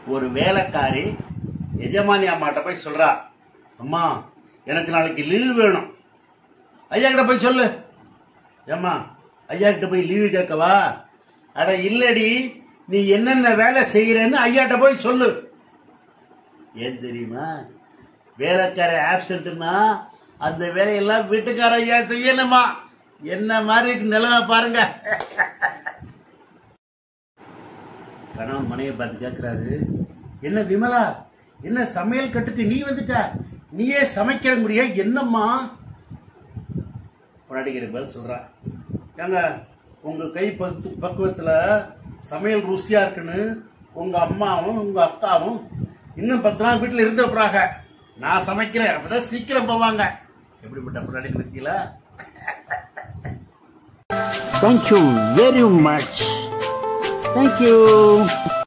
ஒரு வேலைக்காரி எஜமானி அம்மாட்ட போய் சொல்றா அம்மா எனக்கு நாளைக்கு லீவு வேணும் ஐயா கிட்ட போய் சொல்லு ஏம்மா ஐயா கிட்ட போய் லீவு கேட்கவா அட இல்லடி நீ என்னென்ன வேலை செய்யறன்னு ஐயாட்ட போய் சொல்லு ஏன் தெரியுமா வேலைக்கார ஆப்சண்ட்னா அந்த வேலையெல்லாம் வீட்டுக்கார ஐயா செய்யணுமா என்ன மாதிரி இருக்கு நிலைமை பாருங்க கணவன் மனையை பார்த்து கேட்கிறாரு என்ன விமலா என்ன சமையல் கட்டுக்கு நீ வந்துட்ட நீயே சமைக்கிற முடியா என்னம்மா பொன்னாடிக்கிற பதில் சொல்றா ஏங்க உங்க கை பத்து பக்குவத்துல சமையல் ருசியா இருக்குன்னு உங்க அம்மாவும் உங்க அக்காவும் இன்னும் பத்து நாள் வீட்டுல இருந்து போறாங்க நான் சமைக்கிறேன் அப்பதான் சீக்கிரம் போவாங்க எப்படிப்பட்ட பொன்னாடி இருக்கீங்களா Thank you very much. Thank you.